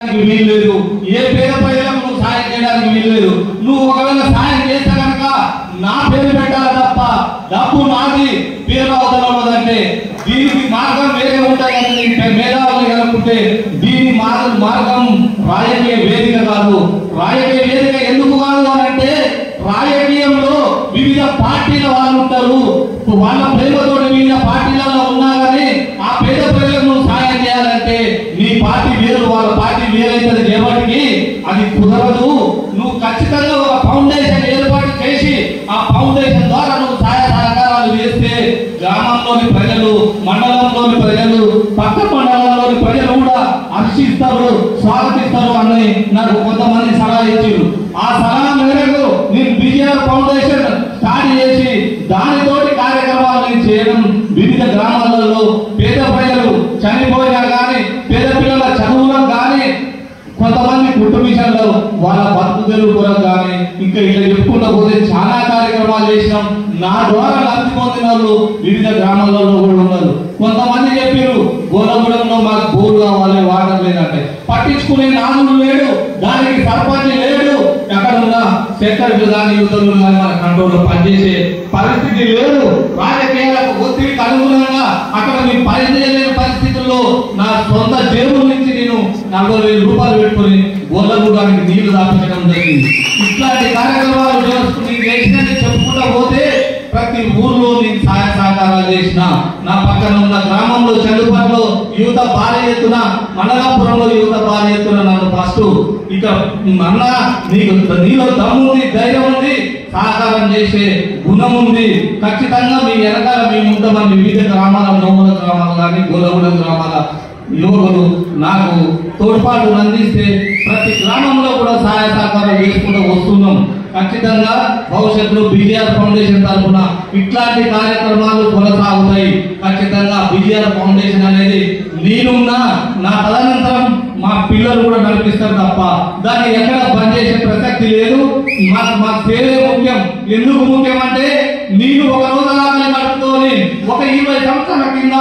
చేయడానికి వీలు లేదు ఏ పేద ప్రజలకు నువ్వు సాయం చేయడానికి వీలు లేదు నువ్వు ఒకవేళ సాయం చేస్తే కనుక నా పేరు పెట్టాలి తప్ప డబ్బు నాది పేరు అవతలన్నదంటే దీనికి మార్గం వేరే ఉంటాయి కానీ నీకు మేధావులు కనుక్కుంటే దీని మార్గం మార్గం రాజకీయ వేదిక కాదు రాజకీయ వేదిక ఎందుకు కాదు అని అంటే రాజకీయంలో వివిధ పార్టీల వాళ్ళు ఉంటారు వాళ్ళ ప్రేమతో వివిధ పార్టీలలో ఉన్నా కానీ ఆ పేద ప్రజలకు నువ్వు సాయం చేయాలంటే నీ పార్టీ వేరు వాళ్ళ పార్టీ వేరైతుంది చేపటికి అది కుదరదు నువ్వు ఖచ్చితంగా ఒక ఫౌండేషన్ ఏర్పాటు చేసి ఆ ఫౌండేషన్ ద్వారా నువ్వు సహాయ సహకారాలు చేస్తే గ్రామంలోని ప్రజలు మండలంలోని ప్రజలు పక్క మండలంలోని ప్రజలు కూడా హర్షిస్తారు స్వాగతిస్తారు అని నాకు కొంతమంది సలహా ఇచ్చారు ఆ సలహా మేరకు నేను బీజేఆర్ ఫౌండేషన్ స్టార్ట్ చేసి దానితోటి కార్యక్రమాలు నేను చేయడం వివిధ గ్రామాలలో పేద ప్రజలు చనిపోయినా కానీ పేద పిల్లల చదువులకు కానీ కొంతమంది కుటుంబీషన్లో వాళ్ళ బతుకు తెరువు కొరకు కానీ ఇంకా ఇలా చెప్పుకుంటూ పోతే చాలా కార్యక్రమాలు చేసినాం నా ద్వారా లబ్ధి పొందిన వాళ్ళు వివిధ గ్రామాలలో కూడా ఉన్నారు కొంతమంది చెప్పారు గోలగూడెంలో మాకు బోరు కావాలి వాటర్ లేదంటే పట్టించుకునే నాదుడు లేడు దానికి సర్పంచ్ లేడు ఎక్కడ ఉన్న సెక్రటరీ కానీ యువతలు కానీ మన కంట్రోల్లో పనిచేసే పరిస్థితి లేదు రాజకీయాలకు ఒత్తిడికి అనుగుణంగా అక్కడ మేము పనిచేయలేని పరిస్థితుల్లో నా సొంత జేబుల నుంచి నేను నలభై వేల రూపాయలు పెట్టుకొని గోళ్ళగూడానికి నీళ్లు దాపించడం జరిగింది ఇట్లాంటి కార్యక్రమాలు చేసుకుని చేసినట్టు చెప్పుకుంటా పోతే ప్రతి ఊర్లో నేను సహాయ సహకారాలు చేసిన నా పక్కన ఉన్న గ్రామంలో చెల్లుపట్లో యువత భారీ ఎత్తున మండలాపురంలో యువత భారీ ఎత్తున నన్ను ఫస్ట్ ఇక అన్న నీకు నీలో దమ్ము ఉంది ధైర్యం ఉంది సహకారం చేసే గుణం ఉంది ఖచ్చితంగా మీ వెనకాల మేము ఉంటామని వివిధ గ్రామాల నోముల గ్రామాలు కానీ గోలగూడ గ్రామాల యువకులు నాకు తోడ్పాటు అందిస్తే ప్రతి గ్రామంలో కూడా సహాయ సహకారం చేసుకుంటూ వస్తున్నాం ఖచ్చితంగా భవిష్యత్తులో బీజేఆర్ ఫౌండేషన్ తరఫున ఇట్లాంటి కార్యక్రమాలు కొనసాగుతాయి ఖచ్చితంగా బీజేఆర్ ఫౌండేషన్ అనేది నేనున్నా నా తదనంతరం మా పిల్లలు కూడా నడిపిస్తారు తప్ప దాన్ని ఎక్కడ బంద్ చేసే ప్రసక్తి లేదు మాకు మా సేవే ముఖ్యం ఎందుకు ముఖ్యం అంటే నేను ఒక రోజు ఆకలి కడుపుతోని ఒక ఇరవై సంవత్సరాల కింద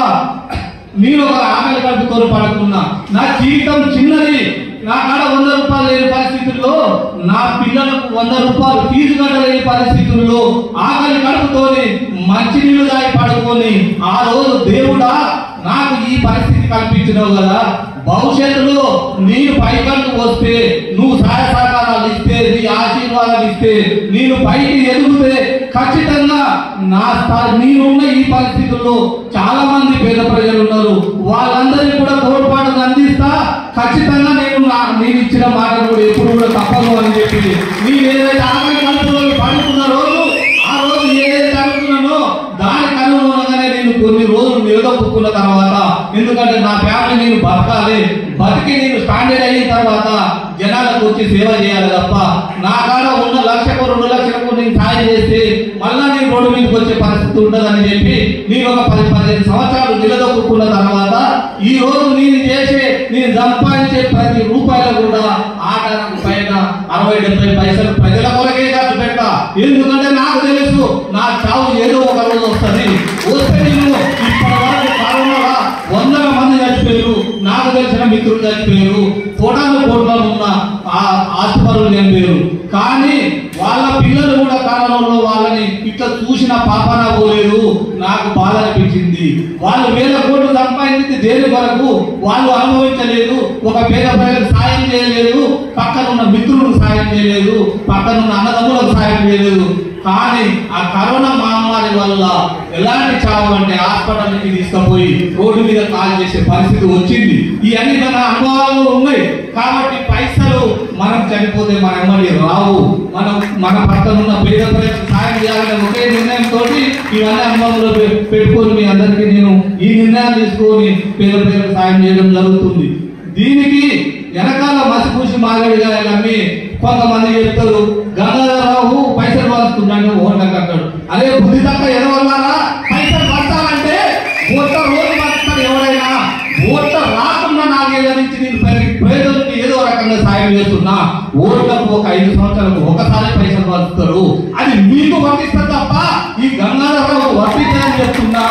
నేను ఒక ఆకలి కడుపుకొని పడుతున్నా నా జీవితం చిన్నది నా కాడ వంద రూపాయలు లేని పరిస్థితుల్లో నా పిల్లలకు వంద రూపాయలు ఫీజు కట్టలేని పరిస్థితుల్లో ఆకలి కడుపుతోని మంచినీళ్ళు దాగి పడుకొని ఆ రోజు దేవుడా నాకు ఈ పరిస్థితి కల్పించినావు కదా భవిష్యత్తులో నేను పైకట్టు వస్తే నువ్వు సహాయ సహకారాలు ఇస్తే నీ ఆశీర్వాదాలు ఇస్తే నేను పైకి ఎదుగుతే ఖచ్చితంగా నా స్థా- నేనున్న ఈ పరిస్థితుల్లో చాలా మంది పేద ప్రజలు ఉన్నారు వాళ్ళందరినీ కూడా తోడ్పాటును అందిస్తా ఖచ్చితంగా నేను నా- నేను ఇచ్చిన మాట కూడా ఎప్పుడు కూడా తప్పను అని చెప్పి నేను ఏదైతే ఆకలి కడుపులో పడుకున్న రోజు ఆ రోజు ఏదైతే అనుకున్నానో దానికి అనుగుణంగానే నేను కొన్ని రోజులు నిలదొక్కున్న తర్వాత ఎందుకంటే నా ఫ్యామిలీ నేను బతకాలి బతికి నేను స్టాండర్డ్ అయిన తర్వాత జనాలకు వచ్చి సేవ చేయాలి తప్ప నా కాడ ఉన్న లక్షకు రెండు లక్షలకు నేను సాయం చేస్తే మళ్ళా నేను రోడ్డు మీదకి వచ్చే పరిస్థితి ఉండదని చెప్పి నేను ఒక పది పదిహేను సంవత్సరాలు నిలదొక్కున్న తర్వాత ఈ రోజు నేను చేసే నేను సంపాదించే ప్రతి రూపాయలు కూడా ఆటకు పైన అరవై డెబ్బై పైసలు ప్రజల కొరకే ఖర్చు పెట్టా ఎందుకంటే నాకు తెలుసు నా చావు ఏదో ఒక రోజు వస్తుంది వస్తే నేను ఇప్పటి వరకు కరోనాలో వందల మంది చచ్చిపోయారు నాకు తెలిసిన మిత్రులు చచ్చిపోయారు కోటాను కోట్లలో ఉన్న ఆ ఆస్తిపరులు చనిపోయారు కానీ వాళ్ళ పిల్లలు కూడా కాలంలో వాళ్ళని ఇట్లా చూసిన పాపన పోలేదు నాకు బాధ అనిపించింది వాళ్ళు వేల కోట్లు సంపాదించింది దేని వరకు వాళ్ళు అనుభవించలేదు ఒక పేద ప్రజలకు సాయం చేయలేదు పక్కనున్న మిత్రులకు సాయం చేయలేదు పక్కనున్న అన్నదమ్ములకు సాయం చేయలేదు కానీ ఆ కరోనా మహమ్మారి వల్ల ఎలాంటి చావు అంటే హాస్పిటల్కి తీసుకుపోయి రోడ్డు మీద కాల్ చేసే పరిస్థితి వచ్చింది ఈ అన్ని మన అనుభవాలు ఉన్నాయి కాబట్టి పైసలు మనం చనిపోతే మన ఎమ్మడి రావు మనం మన పక్కన ఉన్న పేద ప్రజలకు సాయం చేయాలనే ఒకే నిర్ణయంతో ఇవన్నీ అనుభవంలో పె- పెట్టుకొని మీ అందరికీ నేను ఈ నిర్ణయాలు తీసుకొని పేద ప్రజలకు సాయం చేయడం జరుగుతుంది దీనికి వెనకాల మసిపూసి మాగడిగా అమ్మి కొంతమంది చెప్తారు గంగాధరరావు పైసలు పంచుతున్నాను ఓట్లకు అంటాడు అదే బుద్ధి తక్క ఎదవల్లారా పైసలు పంచాలంటే ఓట్ల రోజు పంచుతారు ఎవరైనా ఓట్ల రాకుండా నాలుగేళ్ల నుంచి నేను ప్రతి పేదలకు ఏదో రకంగా సాయం చేస్తున్నా ఓట్లకు ఒక ఐదు సంవత్సరాలకు ఒకసారి పైసలు పంచుతారు అది మీకు వర్తిస్తారు తప్ప ఈ గంగాధరరావు వర్తించాలని చెప్తున్నా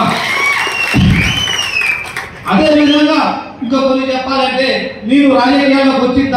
అదే విధంగా ఇంకా కొన్ని చెప్పాలంటే నేను రాజకీయాల్లోకి వచ్చిన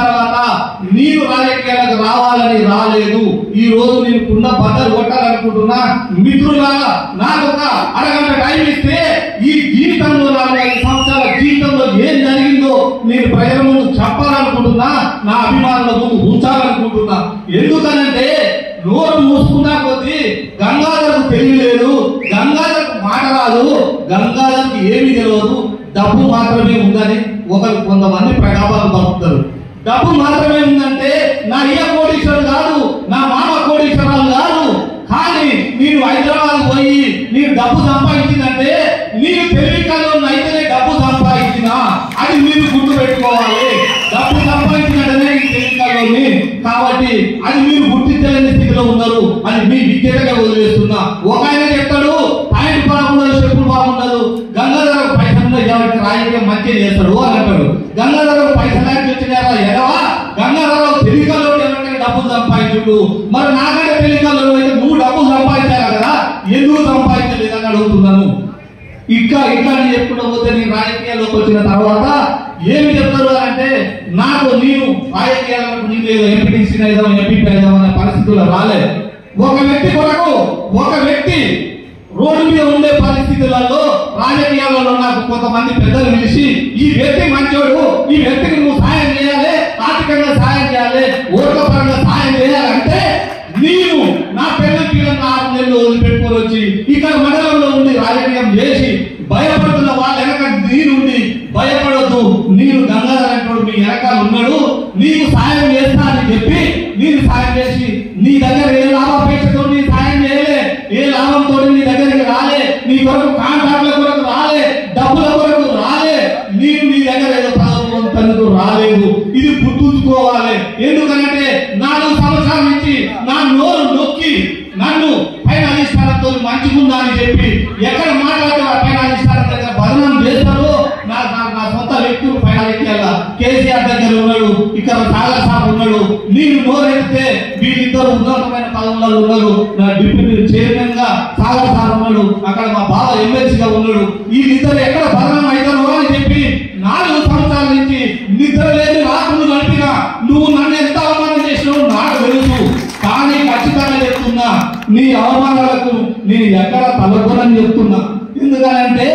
కావాలని రాలేదు ఈ రోజు నేను కుండ బద్దలు కొట్టాలనుకుంటున్నా మిత్రులారా నాకు ఒక అరగంట టైం ఇస్తే ఈ జీవితంలో నాలుగు ఐదు సంవత్సరాల జీవితంలో ఏం జరిగిందో నేను ప్రజల ముందు చెప్పాలనుకుంటున్నా నా అభిమానుల ముందు ఉంచాలనుకుంటున్నా ఎందుకనంటే నోరు మూసుకున్నా కొద్దీ గంగాధరకు తెలియలేదు గంగాధరకు మాట రాదు గంగాధరకు ఏమీ తెలియదు డబ్బు మాత్రమే ఉందని ఒకరు కొంతమంది ప్రగాభాలు పలుకుతారు డబ్బు మాత్రమే ఉందంటే నా అయ్య కోటీశ్వరుడు కాదు నా మామ కోటీశ్వరాలు కాదు కానీ నేను హైదరాబాద్ పోయి నేను డబ్బు సంపాదించిందంటే నేను తెలివికల్లో అయితేనే డబ్బు సంపాదించిన అది మీరు గుర్తు పెట్టుకోవాలి డబ్బు సంపాదించినట్టనే ఈ తెలివికల్లోని కాబట్టి అది మీరు గుర్తించలేని స్థితిలో ఉన్నారు అని మీ విద్యగా వదిలేస్తున్నా ఒక ఆయన చెప్తాడు ఆయన బాగుండదు చెప్పులు బాగుండదు గంగాధర పైసలు ఉన్నాయి కాబట్టి రాజకీయం మంచిగా చేస్తాడు అని అంటాడు గంగాధర పైసలు ఎక్కడికి వచ్చినారా ఎడవా గంగాధర తెలివికల్లో ఎవరికైనా డబ్బులు సంపాదించుడు మరి నాకంటే తెలివికల్లో అయితే నువ్వు డబ్బులు సంపాదించాలి కదా ఎందుకు సంపాదించలేదని అడుగుతున్నాను ఇంకా ఇంకా అని చెప్పుకుంటూ పోతే నేను రాజకీయాల్లోకి వచ్చిన తర్వాత ఏమి చెప్తారు అని అంటే నాకు నేను రాజకీయాలకు నేను ఏదో ఎంపీటీసీ అయిదాం ఎంపీ అయిదాం అనే పరిస్థితుల్లో రాలేదు ఒక వ్యక్తి కొరకు ఒక వ్యక్తి రోడ్డు మీద ఉండే పరిస్థితులలో రాజకీయాలలో నాకు కొంతమంది పెద్దలు పిలిచి ఈ వ్యక్తి మంచోడు ఈ వ్యక్తికి నువ్వు సాయం చేయాలి ఆర్థికంగా సాయం చేయాలి ఓట్ల పరంగా సాయం చేయాలంటే నేను నా పెద్ద పిల్లలు ఆరు నెలలు వదిలిపెట్టుకొని వచ్చి ఇక్కడ మండలంలో ఉండి రాజకీయం చేసి భయపడుతున్న వాళ్ళ వెనక నేనుండి భయపడొద్దు నేను గంగాధర అంటాడు మీ వెనకాల ఉన్నాడు నీకు సాయం చేస్తా అని చెప్పి నేను సాయం చేసి నీ దగ్గర ఏ లాభాపేక్షతో నీ సాయం చేయలే ఏ లాభంతో నీ దగ్గరికి రాలే నీ కొరకు కాంట్రాక్ట్ల కొరకు రాలే డబ్బుల కొరకు రాలే నేను నీ దగ్గర ఏదో పదవి తనకు రాలేదు ఇది గుర్తుంచుకోవాలి ఎందుకంటే నాలుగు సంవత్సరాల నుంచి నా నోరు నొక్కి నన్ను పైన అధిష్టానంతో మంచిగుందా అని చెప్పి ఎక్కడ మాట్లాడితే ఆ పైన అధిష్టానం దగ్గర బదనం చేస్తారో నా నా- నా సొంత వ్యక్తులు పైన ఎక్కేయాల కేసీఆర్ దగ్గర ఉన్నాడు ఇక్కడ సాగర్ సాబ్ ఉన్నాడు నేను నోరెత్తితే వీళ్ళిద్దరు ఉన్నతమైన పదవులలో ఉన్నారు నా డిప్యూటీ చైర్మన్ గా సాగర్ సాబ్ ఉన్నాడు అక్కడ మా బావ ఎమ్మెల్సీ గా ఉన్నాడు వీళ్ళిద్దరు ఎక్కడ బదనం అవుతారో అని చెప్పి నాలుగు సంవత్సరాల నుంచి నిద్ర లేని రాత్రులు నడిపినా నువ్వు నన్ను ఎంత అవమానం చేసినావు నాకు తెలుసు కానీ ఖచ్చితంగా చెప్తున్నా నీ అవమానాలకు నేను ఎక్కడ తలకొనని చెప్తున్నా ఎందుకనంటే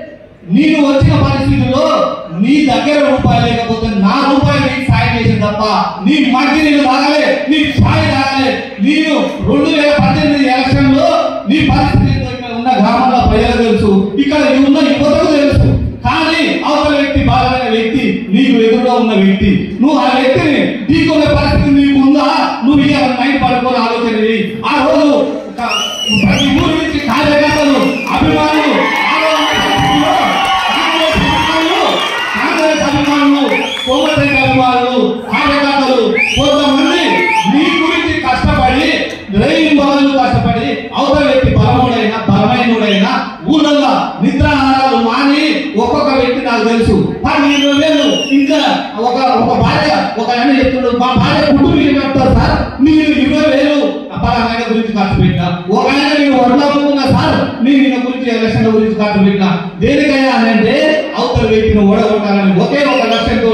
నీకు వచ్చిన పరిస్థితుల్లో నీ దగ్గర రూపాయలు లేకపోతే నా రూపాయలు నీకు సాయం చేసిన తప్ప నీ మధ్య నేను తాగలే నీ ఛాయ్ తాగలే నేను రెండు వేల పద్దెనిమిది ఎలక్షన్ లో నీ పరిస్థితి ఏంటో ఇక్కడ ఉన్న గ్రామాల ప్రజలకు తెలుసు ఇక్కడ ఉన్న యువతకు తెలుసు కానీ అవతల వ్యక్తి బాధమైన వ్యక్తి నీకు ఎదురుగా ఉన్న వ్యక్తి నువ్వు ఆ వ్యక్తిని ఢీకొనే పరిస్థితి నీకు ఉందా నువ్వు ఇక నైట్ పడుకొని ఆలోచన చేయి. ఆ రోజు ఒక ప్రతి ఊరి నుంచి కార్యకర్తలు అభిమానులు ఆలోచనలో కాంగ్రెస్ అభిమానులు, కాంగ్రెస్ అభిమానులు కోమటిరెడ్డి అభిమానులు కార్యకర్తలు కొంతమంది నీ గురించి కష్టపడి డ్రైవింగ్ బదులు కష్టపడి అవతల వ్యక్తి బలముడైనా బలమైనడైనా ఊళ్ళల్లో నిద్రాహారాలు మాని ఒక్కొక్క వ్యక్తి నాకు తెలుసు పది ఇరవై వేలు ఇంకా ఒక ఒక భార్య ఒక ఆయన చెప్తున్నాడు మా భార్య కుటుంబం చెప్తారు సార్ మీరు ఇరవై వేలు పలానా ఆయన గురించి ఖర్చు పెట్టినా ఒక ఆయన నేను వడ్లనుకున్నా సార్ నేను ఈయన గురించి ఎలక్షన్ గురించి ఖర్చు పెట్టినా దేనికైనా అని అంటే అవతల వ్యక్తిని ఓడగొట్టాలని ఒకే ఒక లక్ష్యంతో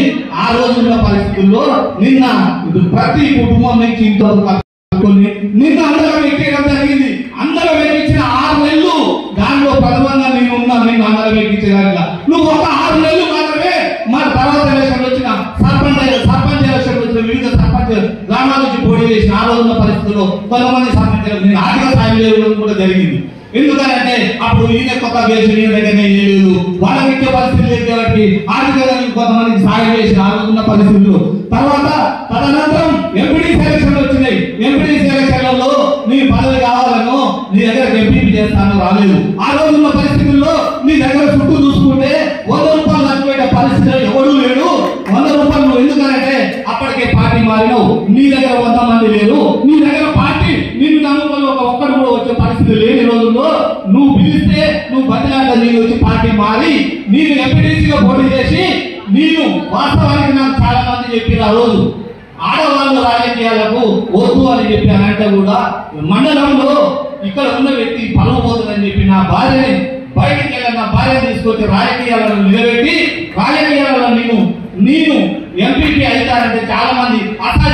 ఆ రోజున్న పరిస్థితుల్లో నిన్న ప్రతి కుటుంబం నుంచి ఇంత కొన్ని నిన్న అందరం ఎక్కేయడం జరిగింది అందరం ఎక్కించిన ఆరు నెలలు దానిలో ప్రథమంగా నేను ఉన్నా నేను అందరం ఎక్కించేదానిగా నువ్వు ఒక ఆరు నెలలు మాత్రమే మన తర్వాత ఎలక్షన్ వచ్చిన సర్పంచ్ సర్పంచ్ ఎలక్షన్ వచ్చిన వివిధ సర్పంచ్ గ్రామాల నుంచి పోటీ చేసిన ఆ రోజున్న పరిస్థితుల్లో కొంతమంది సర్పంచ్ నేను ఆర్థిక సాయం చేయడం కూడా జరిగింది ఎందుకంటే అప్పుడు ఈయన కొత్త గెలిచి ఈయన దగ్గరనే లేదు వాళ్ళకి ఇచ్చే పరిస్థితి లేదు కాబట్టి ఆర్థికంగా నీకు కొంతమందికి సాయం చేసి ఆదుకున్న పరిస్థితులు తర్వాత తదనంతరం ఎంపీడీ సెలక్షన్ వచ్చినాయి ఎంపీడీ సెలక్షన్లలో నీ పదవి కావాలను నీ దగ్గర ఎంపీ చేస్తాను రాలేదు ఆ రోజున్న పరిస్థితుల్లో నీ దగ్గర చుట్టూ చూసుకుంటే వంద రూపాయలు ఖర్చు పరిస్థితిలో ఎవడూ లేడు వంద రూపాయలు నువ్వు ఎందుకనంటే అప్పటికే పార్టీ మారినావు నీ దగ్గర వంద మంది లేరు నీ దగ్గర పార్టీ నిన్ను నమ్ముకొని ఒక ఒక్కడు కూడా వచ్చే పరిస్థితి లేని రోజుల్లో నువ్వు పిలిస్తే నువ్వు బతిలాట నీళ్ళు వచ్చి పార్టీ మారి నేను ఎంపీటీసీగా పోటీ చేసి నేను వాస్తవానికి నాకు చాలా మంది చెప్పిన ఆ రోజు ఆడవాళ్ళు రాజకీయాలకు వద్దు అని చెప్పి అని అంటే కూడా మండలంలో ఇక్కడ ఉన్న వ్యక్తి పలవబోతుందని చెప్పి నా భార్యని బయటికి వెళ్ళిన నా భార్య తీసుకొచ్చి రాజకీయాలను నిలబెట్టి రాజకీయాలను నేను నేను ఎంపీపీ అవుతానంటే చాలా మంది అసాధ్యం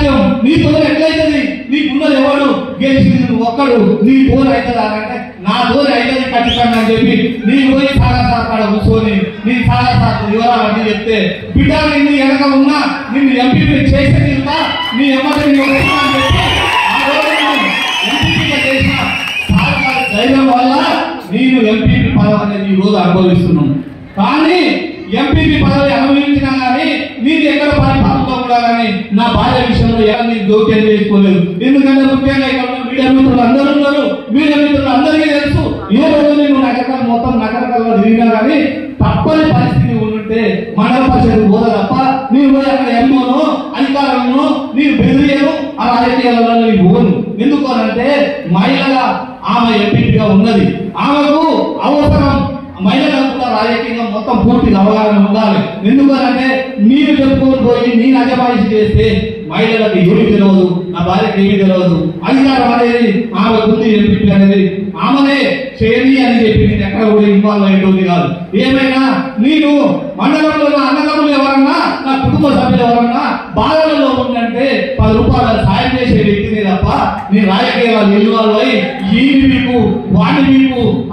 నీ తోడు ఎట్లయితుంది నీకున్నది ఎవడు గెలిచింది నువ్వు ఒక్కడు నీ తోడు అవుతుందా అంటే నా తోడు అవుతుంది ఖచ్చితంగా అని చెప్పి నీ పోయి సారా సార్ కాడ కూర్చొని నీ సారా సార్ వివరాలు అన్ని చెప్తే బిడ్డ నిన్ను వెనక ఉన్నా నిన్ను ఎంపీ చేసే తిన్నా నీ ఎమ్మటి నీ వస్తున్నా అని చెప్పి ఆ రోజు నేను ఎంపీగా చేసిన సార్ గారి ధైర్యం వల్ల నేను ఎంపీపీ పదవి అనేది ఈ రోజు అనుభవిస్తున్నాను కానీ ఎంపీపీ పదవి అనుభవించినా కానీ నేను ఎక్కడ పరిపాలనలో ఉండాలని నా భార్య విషయంలో ఎలా నేను జోక్యం చేసుకోలేదు ఎందుకంటే ముఖ్యంగా ఇక్కడ ఉన్న మీడియా మిత్రులు అందరూ ఉన్నారు మీడియా మిత్రులు అందరికీ తెలుసు ఏ రోజు నేను నగరం మొత్తం నగరకల్లా తిరిగినా కానీ తప్పని పరిస్థితి ఉంటే మండల పరిషత్ పోద తప్ప నేను పోయి అక్కడ ఎమ్మోను అధికారులను నేను బెదిరియను ఆ రాజకీయాలలో నేను పోను ఎందుకు అనంటే మహిళగా ఆమె ఎంపీగా ఉన్నది ఆమెకు అవసరం మహిళలకు కూడా రాజకీయంగా మొత్తం పూర్తిగా అవగాహన ఉండాలి ఎందుకనంటే మీరు చెప్పుకొని పోయి నేను అజమాయిషి చేస్తే మహిళలకు ఏమి తెలియదు నా భార్యకి ఏమి తెలియదు అధికారం అనేది ఆమె ఉంది ఎంపీ అనేది ఆమెనే చేయని అని చెప్పి నేను ఎక్కడ కూడా ఇన్వాల్వ్ అయ్యేది కాదు ఏమైనా నేను మండలంలో నా అన్నదమ్ములు ఎవరన్నా నా కుటుంబ సభ్యులు ఎవరన్నా బాధలలో ఉందంటే పది రూపాయలు సాయం చేసే వ్యక్తిని తప్ప నేను రాజకీయాలు ఇన్వాల్వ్ అయ్యి ఈ మీకు వాడి మీకు